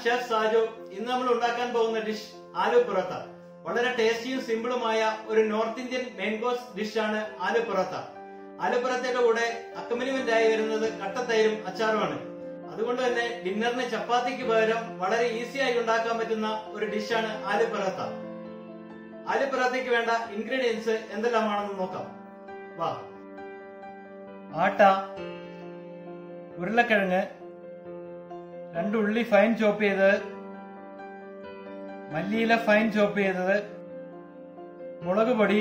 chef Saju ഇന്ന് നമ്മൾ ഉണ്ടാക്കാൻ പോകുന്ന ഡിഷ് ആലു പൊറോത്ത വളരെ ടേസ്റ്റിയും സിമ്പിളുമായ ഒരു നോർത്ത് ഇന്ത്യൻ മെയിൻ കോഴ്സ് ഡിഷാണ് ആലു പൊറോത്ത ആലു പൊറോത്തയുടെ കൂടെ അക്കമ്പനിമെന്റ് ആയി വരുന്നത് കട്ടത്തൈരും അച്ചാറുമാണ് അതുകൊണ്ട് തന്നെ ഡിന്നറിന് ചപ്പാത്തിക്ക് പകരം വളരെ ഈസി ആയി ഉണ്ടാക്കാൻ പറ്റുന്ന ഒരു ഡിഷാണ് ആലു പൊറോത്ത ആലു പൊറോത്തയ്ക്ക് വേണ്ട ഇൻഗ്രീഡിയൻസ് എന്തെല്ലാമാണെന്ന് നോക്കാം വാ ആട്ട ഉരുളക്കിഴങ്ങ് രണ്ട് ഉള്ളി ഫൈൻ ചോപ്പ് ചെയ്തത് മല്ലിയില ഫൈൻ ചോപ്പ് ചെയ്തത് മുളക് പൊടി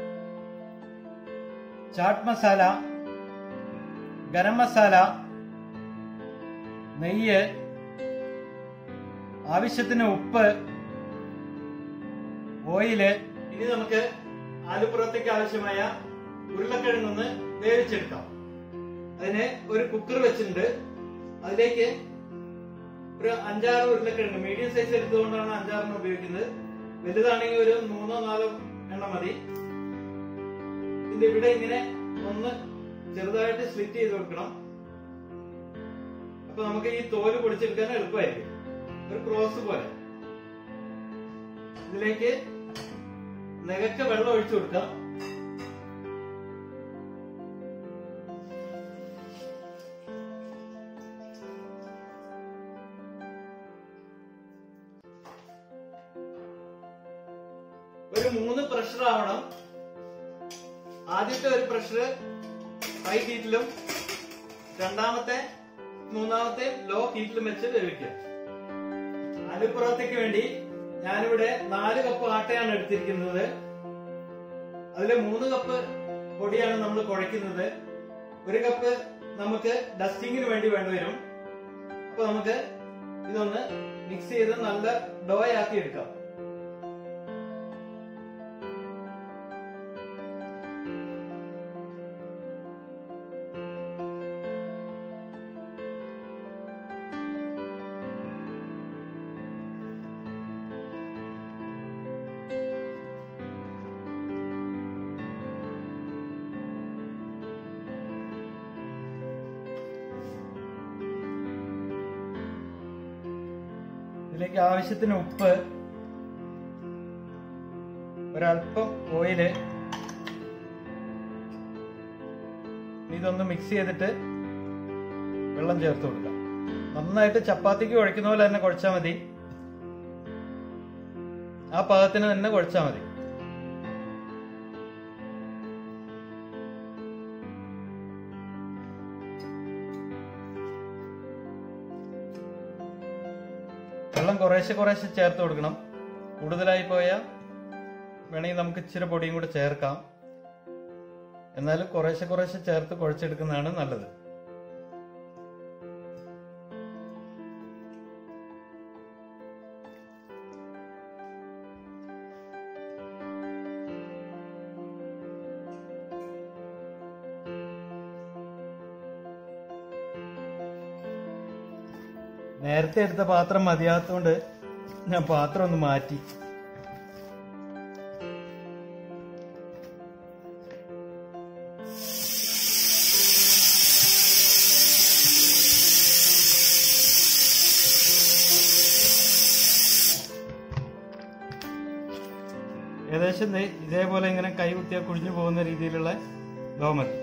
ചാട്ട് മസാല ഗരം മസാല നെയ്യ് ആവശ്യത്തിന് ഉപ്പ് ഓയില് ഇനി നമുക്ക് ആലുപ്പുറത്തേക്ക് ആവശ്യമായ ഉരുളക്കിഴങ്ങൊന്ന് വേവിച്ചെടുക്കാം അതിന് ഒരു കുക്കർ വെച്ചിട്ടുണ്ട് അതിലേക്ക് ഒരു അഞ്ചാറ് ഉരുളക്കിഴങ്ങ് മീഡിയം സൈസ് എടുത്തുകൊണ്ടാണ് അഞ്ചാറെണ്ണം ഉപയോഗിക്കുന്നത് വലുതാണെങ്കിൽ ഒരു മൂന്നോ നാലോ എണ്ണം മതി ഇതിന്റെ ഇവിടെ ഇങ്ങനെ ഒന്ന് ചെറുതായിട്ട് സ്ലിറ്റ് ചെയ്ത് കൊടുക്കണം അപ്പൊ നമുക്ക് ഈ തോല് പൊടിച്ചെടുക്കാൻ എളുപ്പമായിരിക്കും ഒരു ക്രോസ് പോലെ ഇതിലേക്ക് നികച്ച വെള്ളം ഒഴിച്ചു കൊടുക്കാം ഒരു മൂന്ന് പ്രഷർ ആവണം ആദ്യത്തെ ഒരു പ്രഷർ ഹൈ ഹീറ്റിലും രണ്ടാമത്തെ മൂന്നാമത്തെ ലോ ഹീറ്റിലും വെച്ച് വേവിക്കുക ആലുപ്പുറത്തേക്ക് വേണ്ടി ഞാനിവിടെ നാല് കപ്പ് ആട്ടയാണ് എടുത്തിരിക്കുന്നത് അതിൽ മൂന്ന് കപ്പ് പൊടിയാണ് നമ്മൾ കുഴയ്ക്കുന്നത് ഒരു കപ്പ് നമുക്ക് ഡസ്റ്റിങ്ങിന് വേണ്ടി വേണ്ടിവരും അപ്പൊ നമുക്ക് ഇതൊന്ന് മിക്സ് ചെയ്ത് നല്ല ഡോ ആക്കി എടുക്കാം ഇതിലേക്ക് ആവശ്യത്തിന് ഉപ്പ് ഒരല്പം ഓയില് ഇതൊന്ന് മിക്സ് ചെയ്തിട്ട് വെള്ളം ചേർത്ത് കൊടുക്കാം നന്നായിട്ട് ചപ്പാത്തിക്ക് കുഴക്കുന്ന പോലെ തന്നെ കുഴച്ചാൽ മതി ആ പാകത്തിന് തന്നെ കുഴച്ചാൽ മതി വെള്ളം കുറേശ്ശെ കുറേശ്ശെ ചേർത്ത് കൊടുക്കണം കൂടുതലായി പോയാൽ വേണമെങ്കിൽ നമുക്ക് ഇച്ചിരി പൊടിയും കൂടെ ചേർക്കാം എന്നാലും കുറേശ്ശെ കുറേശ്ശെ ചേർത്ത് കുഴച്ചെടുക്കുന്നതാണ് നല്ലത് നേരത്തെ എടുത്ത പാത്രം മതിയാത്തോണ്ട് ഞാൻ പാത്രം ഒന്ന് മാറ്റി ഏകദേശം ദേ ഇതേപോലെ ഇങ്ങനെ കൈ കുത്തിയാൽ കുഴിഞ്ഞു പോകുന്ന രീതിയിലുള്ള ഡോ മതി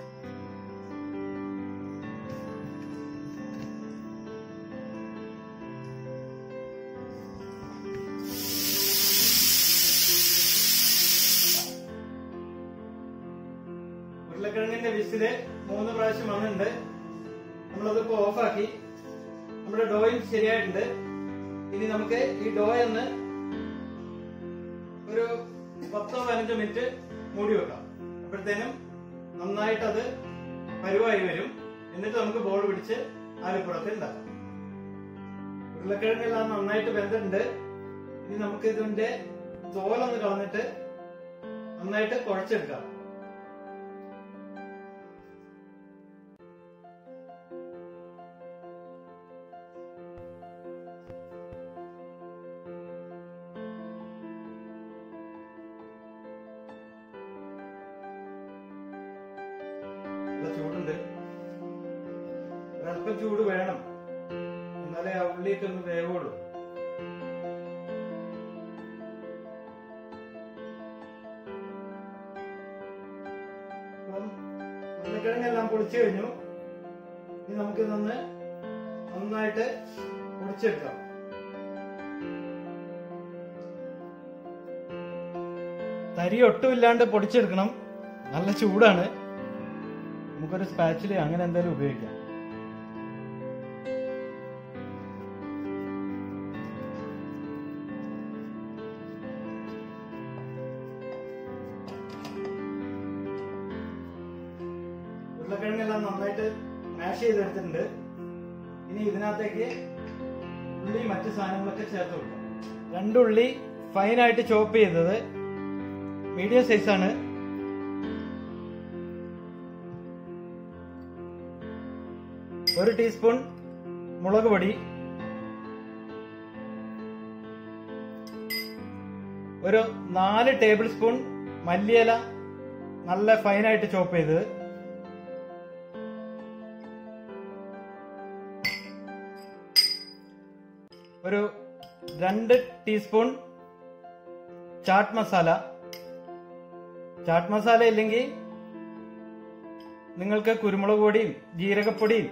ഉരുളക്കിഴങ്ങിന്റെ വിസില് മൂന്ന് പ്രാവശ്യം വന്നിട്ടുണ്ട് നമ്മളതിപ്പോ ഓഫാക്കി നമ്മുടെ ഡോയും ശരിയായിട്ടുണ്ട് ഇനി നമുക്ക് ഈ ഡോ ഒന്ന് ഒരു പത്തോ പതിനഞ്ചോ മിനിറ്റ് മൂടി വെക്കാം അപ്പോഴത്തേനും നന്നായിട്ട് അത് പരുവായി വരും എന്നിട്ട് നമുക്ക് ബോൾ പിടിച്ച് ആലുപ്പുറത്ത് ഉണ്ടാക്കാം ഉരുളക്കിഴങ്ങെല്ലാം നന്നായിട്ട് വെന്തിട്ടുണ്ട് ഇനി നമുക്ക് ഇതിന്റെ തോലൊന്ന് കളഞ്ഞിട്ട് നന്നായിട്ട് കുഴച്ചെടുക്കാം നല്ല ചൂടുണ്ട് ഒരല്പം ചൂട് വേണം എന്നാലേ എന്നാലേ ആ ഉള്ളിയൊക്കെ ഒന്ന് വേവുള്ളൂ അപ്പം ഉരുളക്കിഴങ്ങെല്ലാം പൊളിച്ചു കഴിഞ്ഞു ഇനി നമുക്ക് ഇതൊന്ന് നന്നായിട്ട് പൊടിച്ചെടുക്കാം തരി ഒട്ടും ഇല്ലാണ്ട് പൊടിച്ചെടുക്കണം നല്ല ചൂടാണ് നമുക്കൊരു സ്പാച്ചില് അങ്ങനെ എന്തായാലും ഉപയോഗിക്കാം ഉരുളക്കിഴങ്ങെല്ലാം നന്നായിട്ട് മാഷ് ചെയ്തെടുത്തിട്ടുണ്ട് ഇനി ഇതിനകത്തേക്ക് ഉള്ളി മറ്റു സാധനങ്ങളൊക്കെ ചേർത്ത് കൊടുക്കാം രണ്ടുള്ളി ഫൈനായിട്ട് ചോപ്പ് ചെയ്തത് മീഡിയം സൈസാണ് ഒരു ടീസ്പൂൺ മുളക് പൊടി ഒരു നാല് ടേബിൾ സ്പൂൺ മല്ലിയില നല്ല ഫൈനായിട്ട് ചോപ്പ് ചെയ്തത് ഒരു രണ്ട് ടീസ്പൂൺ ചാട്ട് മസാല ചാട്ട് മസാല ഇല്ലെങ്കിൽ നിങ്ങൾക്ക് കുരുമുളക് പൊടിയും ജീരകപ്പൊടിയും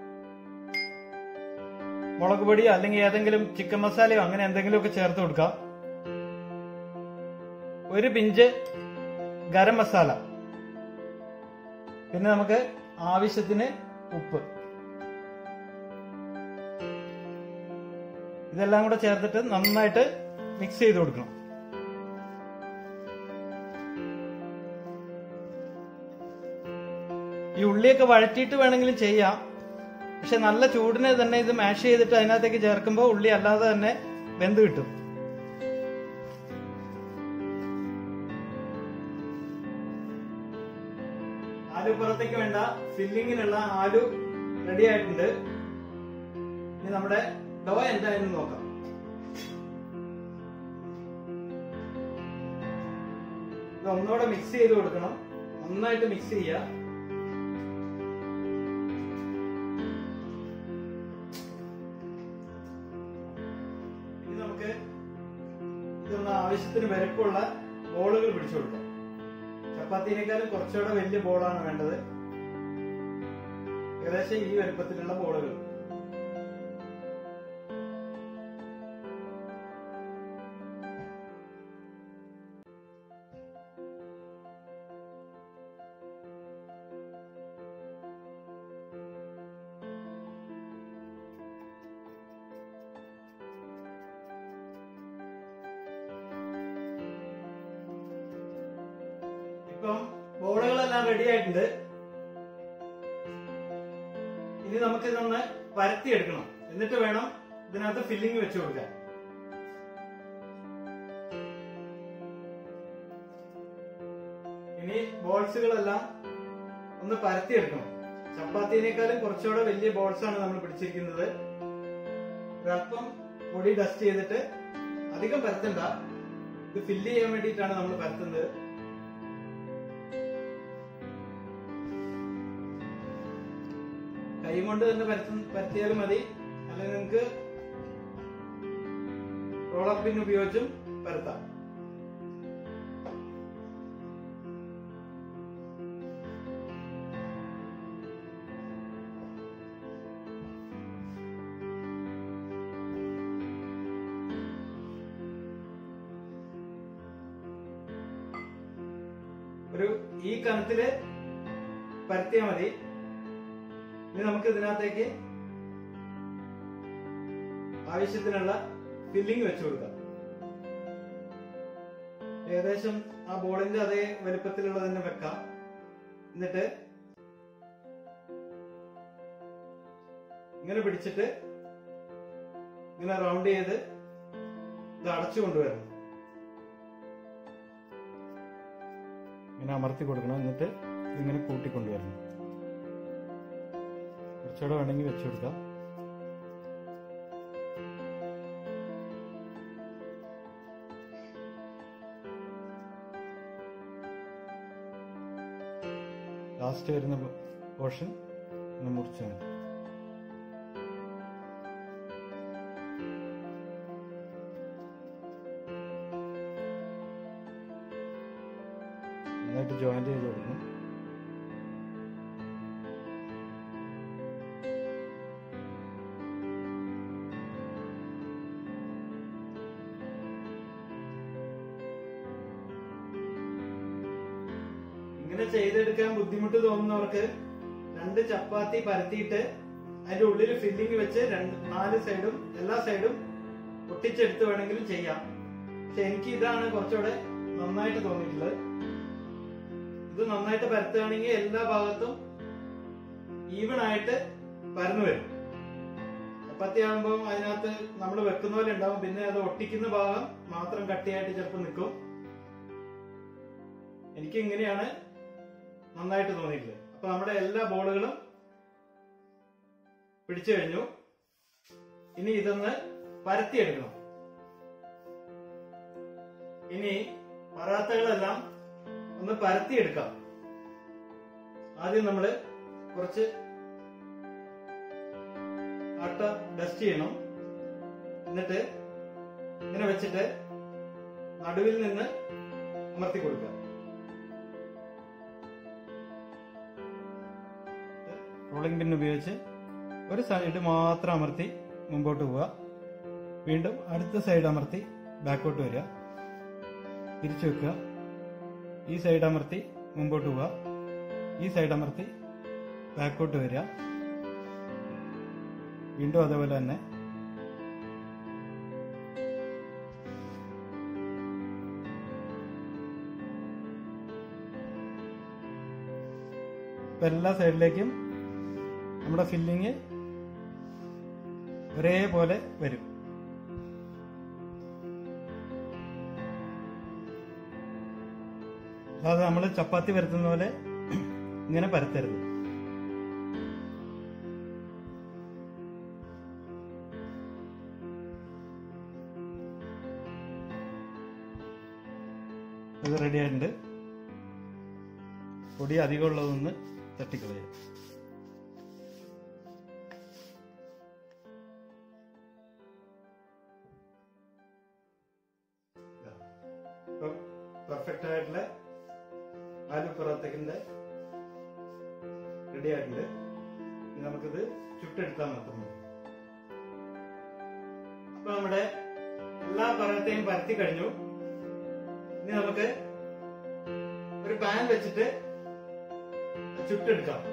മുളക് പൊടിയോ അല്ലെങ്കിൽ ഏതെങ്കിലും ചിക്കൻ മസാലയോ അങ്ങനെ എന്തെങ്കിലുമൊക്കെ ചേർത്ത് കൊടുക്കാം ഒരു പിഞ്ച് ഗരം മസാല പിന്നെ നമുക്ക് ആവശ്യത്തിന് ഉപ്പ് ഇതെല്ലാം കൂടെ ചേർത്തിട്ട് നന്നായിട്ട് മിക്സ് ചെയ്ത് കൊടുക്കണം ഈ ഉള്ളിയൊക്കെ വഴറ്റിയിട്ട് വേണമെങ്കിലും ചെയ്യാം പക്ഷെ നല്ല ചൂടിന് തന്നെ ഇത് മാഷ് ചെയ്തിട്ട് അതിനകത്തേക്ക് ചേർക്കുമ്പോൾ ഉള്ളി അല്ലാതെ തന്നെ വെന്ത് കിട്ടും ആലു പുറത്തേക്ക് വേണ്ട ഫില്ലിങ്ങിനുള്ള ആലു റെഡി ആയിട്ടുണ്ട് ഇനി നമ്മുടെ ഡോ എന്തായെന്ന് നോക്കാം ഇത് ഒന്നുകൂടെ മിക്സ് ചെയ്ത് കൊടുക്കണം നന്നായിട്ട് മിക്സ് ചെയ്യുക ഇനി നമുക്ക് ഇതൊന്ന് ആവശ്യത്തിന് വലുപ്പമുള്ള ബോളുകൾ പിടിച്ചു കൊടുക്കാം ചപ്പാത്തിനേക്കാളും കുറച്ചുകൂടെ വലിയ ബോളാണ് വേണ്ടത് ഏകദേശം ഈ വലുപ്പത്തിലുള്ള ബോളുകൾ ഇപ്പം ബോളുകളെല്ലാം റെഡി ആയിട്ടുണ്ട് ഇനി നമുക്ക് ഇതൊന്ന് പരത്തിയെടുക്കണം എന്നിട്ട് വേണം ഇതിനകത്ത് ഫില്ലിംഗ് വെച്ച് കൊടുക്കാൻ ഇനി ബോൾസുകളെല്ലാം ഒന്ന് പരത്തിയെടുക്കണം ചപ്പാത്തിനേക്കാളും കുറച്ചുകൂടെ വലിയ ബോൾസ് ആണ് നമ്മൾ പിടിച്ചിരിക്കുന്നത് ഒരല്പം പൊടി ഡസ്റ്റ് ചെയ്തിട്ട് അധികം പരത്തണ്ട ഇത് ഫില്ല് ചെയ്യാൻ വേണ്ടിയിട്ടാണ് നമ്മൾ പരത്തുന്നത് കൈ കൊണ്ട് തന്നെ പരത്ത പരത്തിയാലും മതി അല്ലെങ്കിൽ നിങ്ങൾക്ക് റോളർ പിൻ ഉപയോഗിച്ചും പരത്താം ഒരു ഈ കനത്തില് പരത്തിയാൽ മതി ഇനി നമുക്ക് ഇതിനകത്തേക്ക് ആവശ്യത്തിനുള്ള ഫില്ലിംഗ് വെച്ചു കൊടുക്കാം ഏകദേശം ആ ബോളിന്റെ അതേ വലുപ്പത്തിലുള്ള തന്നെ വെക്കാം എന്നിട്ട് ഇങ്ങനെ പിടിച്ചിട്ട് ഇങ്ങനെ റൗണ്ട് ചെയ്ത് ഇത് അടച്ചു കൊണ്ടുവരണം ഇങ്ങനെ അമർത്തി കൊടുക്കണം എന്നിട്ട് ഇങ്ങനെ കൂട്ടിക്കൊണ്ടുവരണം കുറച്ചുകൂടെ വേണമെങ്കിൽ വെച്ചു കൊടുക്കാം ലാസ്റ്റ് വരുന്ന പോർഷൻ ഒന്ന് മുറിച്ചാൽ മതി നന്നായിട്ട് ജോയിന്റ് ചെയ്ത് കൊടുക്കും ഇങ്ങനെ ചെയ്തെടുക്കാൻ ബുദ്ധിമുട്ട് തോന്നുന്നവർക്ക് രണ്ട് ചപ്പാത്തി പരത്തിയിട്ട് അതിന്റെ ഉള്ളിൽ ഫില്ലിംഗ് വെച്ച് രണ്ട് നാല് സൈഡും എല്ലാ സൈഡും ഒട്ടിച്ചെടുത്ത് വേണമെങ്കിലും ചെയ്യാം പക്ഷെ എനിക്ക് ഇതാണ് കുറച്ചുകൂടെ നന്നായിട്ട് തോന്നിയിട്ടുള്ളത് ഇത് നന്നായിട്ട് പരത്തുകയാണെങ്കിൽ എല്ലാ ഭാഗത്തും ഈവൺ ആയിട്ട് പരന്നു വരും ചപ്പാത്തി ആകുമ്പോൾ അതിനകത്ത് നമ്മൾ വെക്കുന്ന പോലെ ഉണ്ടാവും പിന്നെ അത് ഒട്ടിക്കുന്ന ഭാഗം മാത്രം കട്ടിയായിട്ട് ചിലപ്പോൾ നിൽക്കും എനിക്ക് ഇങ്ങനെയാണ് നന്നായിട്ട് തോന്നിയിട്ടുള്ളത് അപ്പൊ നമ്മുടെ എല്ലാ ബോളുകളും പിടിച്ചു കഴിഞ്ഞു ഇനി ഇതൊന്ന് പരത്തിയെടുക്കണം ഇനി പറാത്തകളെല്ലാം ഒന്ന് പരത്തിയെടുക്കാം ആദ്യം നമ്മൾ കുറച്ച് ആട്ട ഡസ്റ്റ് ചെയ്യണം എന്നിട്ട് ഇങ്ങനെ വെച്ചിട്ട് നടുവിൽ നിന്ന് അമർത്തി കൊടുക്കുക റോളിംഗ് പിൻ ഉപയോഗിച്ച് ഒരു സൈഡ് മാത്രം അമർത്തി മുമ്പോട്ട് പോവുക വീണ്ടും അടുത്ത സൈഡ് അമർത്തി ബാക്കോട്ട് വരിക തിരിച്ചു വെക്കുക ഈ സൈഡ് അമർത്തി മുമ്പോട്ട് പോവുക ഈ സൈഡ് അമർത്തി ബാക്കോട്ട് വരിക വീണ്ടും അതേപോലെ തന്നെ ഇപ്പൊ എല്ലാ സൈഡിലേക്കും നമ്മുടെ ഫില്ലിങ് ഒരേപോലെ വരും അതായത് നമ്മൾ ചപ്പാത്തി പരത്തുന്ന പോലെ ഇങ്ങനെ പരത്തരുത് ഇത് റെഡി ആയിട്ടുണ്ട് പൊടി അധികം ഉള്ളതൊന്ന് തട്ടിക്കളയുക ഇപ്പം പെർഫെക്റ്റ് ആയിട്ടുള്ള ആലു പൊറോത്തക്കിന്റെ റെഡി ആയിട്ടുണ്ട് ഇനി നമുക്കിത് ചുട്ടെടുത്താൽ മാത്രം മതി അപ്പൊ നമ്മുടെ എല്ലാ പൊറോത്തയും പരത്തി കഴിഞ്ഞു ഇനി നമുക്ക് ഒരു പാൻ വെച്ചിട്ട് ചുട്ടെടുക്കാം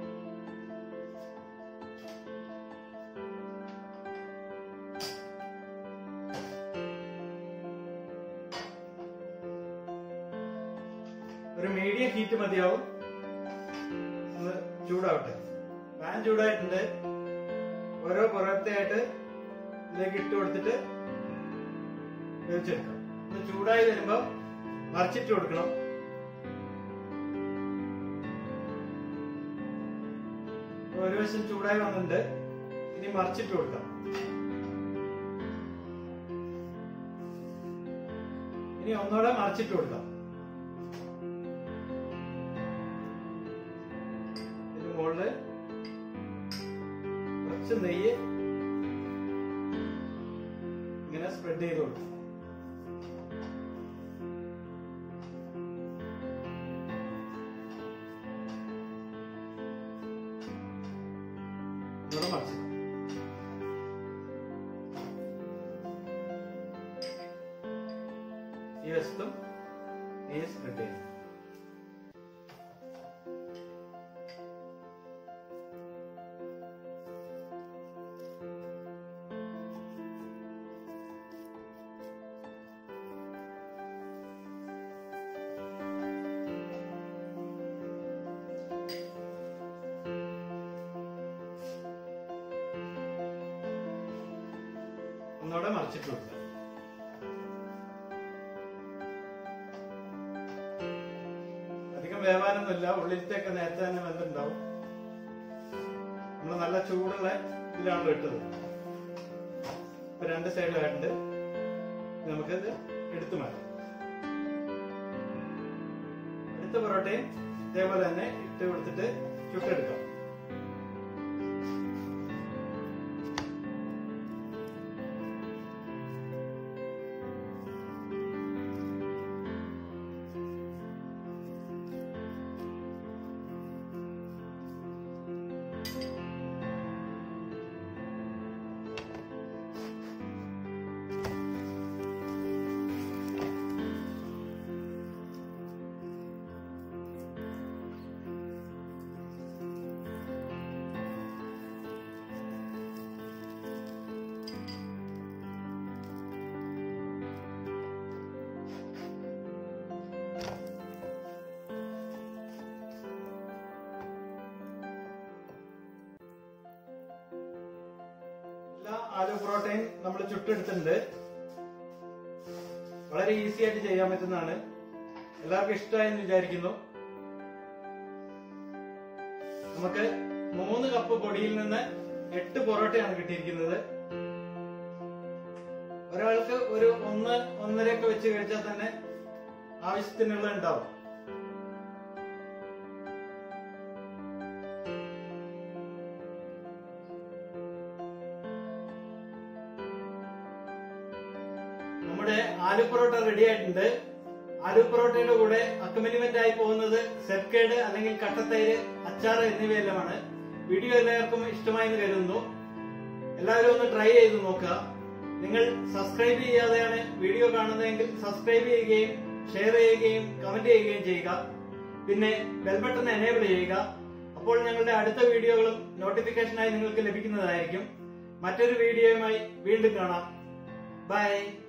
ഒരു മീഡിയം ഹീറ്റ് മതിയാവും ഒന്ന് ചൂടാവട്ടെ പാൻ ചൂടായിട്ടുണ്ട് ഓരോ പൊറോട്ടയായിട്ട് ഇതിലേക്ക് ഇട്ട് കൊടുത്തിട്ട് വേവിച്ചെടുക്കാം ഒന്ന് ചൂടായി വരുമ്പോ മറിച്ചിട്ട് കൊടുക്കണം ഒരു വശം ചൂടായി വന്നിട്ടുണ്ട് ഇനി മറിച്ചിട്ട് കൊടുക്കാം ഇനി ഒന്നുകൂടെ മറിച്ചിട്ട് കൊടുക്കാം ഇതിന് മുകളില് കുറച്ച് നെയ്യ് ഇങ്ങനെ സ്പ്രെഡ് ചെയ്ത് കൊടുക്കും ഇവിടെ മറിച്ചിടാം ഈ വശത്തും നെയ്യ് സ്പ്രെഡ് ചെയ്യും ഒന്നുകൂടെ മറിച്ചിട്ട് കൊടുക്കുക അധികം വേവാനൊന്നുമില്ല ഉള്ളിലത്തെയൊക്കെ നേരത്തെ തന്നെ വെന്തുണ്ടാവും നമ്മൾ നല്ല ചൂടുള്ള ഇതിലാണ് ഇട്ടത് ഇപ്പൊ രണ്ട് സൈഡിലായിട്ടുണ്ട് ഇനി നമുക്കിത് എടുത്തു മാറ്റാം അടുത്ത പൊറോട്ടയും ഇതേപോലെ തന്നെ ഇട്ട് കൊടുത്തിട്ട് ചുട്ടെടുക്കാം ആലു പൊറോട്ടയും നമ്മൾ ചുട്ടെടുത്തിട്ടുണ്ട് വളരെ ഈസി ആയിട്ട് ചെയ്യാൻ പറ്റുന്നതാണ് എല്ലാവർക്കും ഇഷ്ടമായെന്ന് വിചാരിക്കുന്നു നമുക്ക് മൂന്ന് കപ്പ് പൊടിയിൽ നിന്ന് എട്ട് പൊറോട്ടയാണ് കിട്ടിയിരിക്കുന്നത് ഒരാൾക്ക് ഒരു ഒന്ന് ഒന്നരയൊക്കെ വെച്ച് കഴിച്ചാൽ തന്നെ ആവശ്യത്തിനുള്ള ഉണ്ടാവും നമ്മുടെ ആലു പൊറോട്ട റെഡി ആയിട്ടുണ്ട് ആലു പൊറോട്ടയുടെ കൂടെ അക്കമ്പനിമെന്റ് ആയി പോകുന്നത് സെപ്കേഡ് അല്ലെങ്കിൽ കട്ടത്തൈര് അച്ചാർ എന്നിവയെല്ലാമാണ് വീഡിയോ എല്ലാവർക്കും ഇഷ്ടമായി എന്ന് കരുതുന്നു എല്ലാവരും ഒന്ന് ട്രൈ ചെയ്ത് നോക്കുക നിങ്ങൾ സബ്സ്ക്രൈബ് ചെയ്യാതെയാണ് വീഡിയോ കാണുന്നതെങ്കിൽ സബ്സ്ക്രൈബ് ചെയ്യുകയും ഷെയർ ചെയ്യുകയും കമന്റ് ചെയ്യുകയും ചെയ്യുക പിന്നെ ബെൽ ബട്ടൺ എനേബിൾ ചെയ്യുക അപ്പോൾ ഞങ്ങളുടെ അടുത്ത വീഡിയോകളും നോട്ടിഫിക്കേഷനായി നിങ്ങൾക്ക് ലഭിക്കുന്നതായിരിക്കും മറ്റൊരു വീഡിയോയുമായി വീണ്ടും കാണാം ബൈ